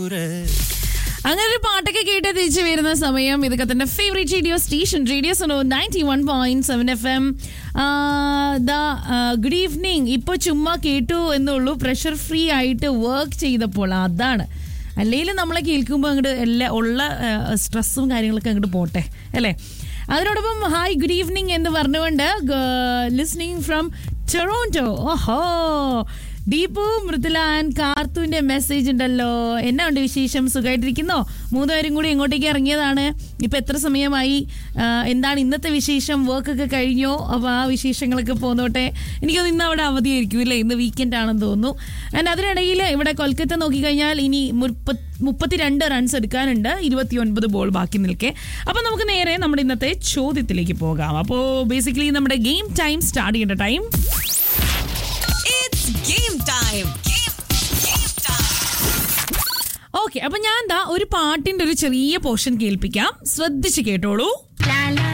ദൂരെ അങ്ങനെ ഒരു പാട്ടൊക്കെ കേട്ട് തിരിച്ചു വരുന്ന സമയം ഇതൊക്കെ തന്നെ ഫേവറേറ്റ് റേഡിയോ സ്റ്റേഷൻ റേഡിയോ സോണോ ninety one point seven F M good evening ഇപ്പോൾ ചുമ്മാ കേട്ടു എന്നുള്ളൂ പ്രഷർ ഫ്രീ ആയിട്ട് വർക്ക് ചെയ്തപ്പോൾ അതാണ് അല്ലെങ്കിൽ നമ്മളെ കേൾക്കുമ്പോൾ അങ്ങോട്ട് എല്ലാ ഉള്ള സ്ട്രെസ്സും കാര്യങ്ങളൊക്കെ അങ്ങോട്ട് പോട്ടെ അല്ലേ അതിനോടൊപ്പം ഹായ് ഗുഡ് ഈവനിങ് എന്ന് പറഞ്ഞുകൊണ്ട് ലിസ്ണിംഗ് ഫ്രം ടൊറോണ്ടോ ഓഹോ ദീപു മൃദുല ആൻഡ് കാർത്തുവിന്റെ മെസ്സേജ് ഉണ്ടല്ലോ എന്നാ ഉണ്ട് വിശേഷം സുഖമായിട്ടിരിക്കുന്നോ മൂന്നുപേരും കൂടി ഇങ്ങോട്ടേക്ക് ഇറങ്ങിയതാണ് ഇപ്പൊ എത്ര സമയമായി ആ, എന്താണ് ഇന്നത്തെ വിശേഷം വർക്കൊക്കെ കഴിഞ്ഞോ അപ്പൊ ആ വിശേഷങ്ങളൊക്കെ പോന്നോട്ടെ എനിക്കൊന്ന് ഇന്ന് അവിടെ അവധിയായിരിക്കും ഇല്ലേ ഇന്ന് വീക്കെൻഡ് ആണെന്ന് തോന്നുന്നു ആൻഡ് അതിനിടയിൽ ഇവിടെ കൊൽക്കത്ത നോക്കിക്കഴിഞ്ഞാൽ ഇനി മുപ്പത് മുപ്പത്തിരണ്ട് റൺസ് എടുക്കാനുണ്ട് ഇരുപത്തിയൊൻപത് ബോൾ ബാക്കി നിൽക്കെ അപ്പൊ നമുക്ക് നേരെ നമ്മുടെ ഇന്നത്തെ ചോദ്യത്തിലേക്ക് പോകാം അപ്പോൾ ബേസിക്കലി നമ്മുടെ ഗെയിം ടൈം സ്റ്റാർട്ട് ചെയ്യേണ്ട time It's game time. Game, game time. Okay അപ്പൊ ഞാൻ എന്താ ഒരു പാട്ടിന്റെ ഒരു ചെറിയ പോർഷൻ കേൾപ്പിക്കാം ശ്രദ്ധിച്ച് കേട്ടോളൂ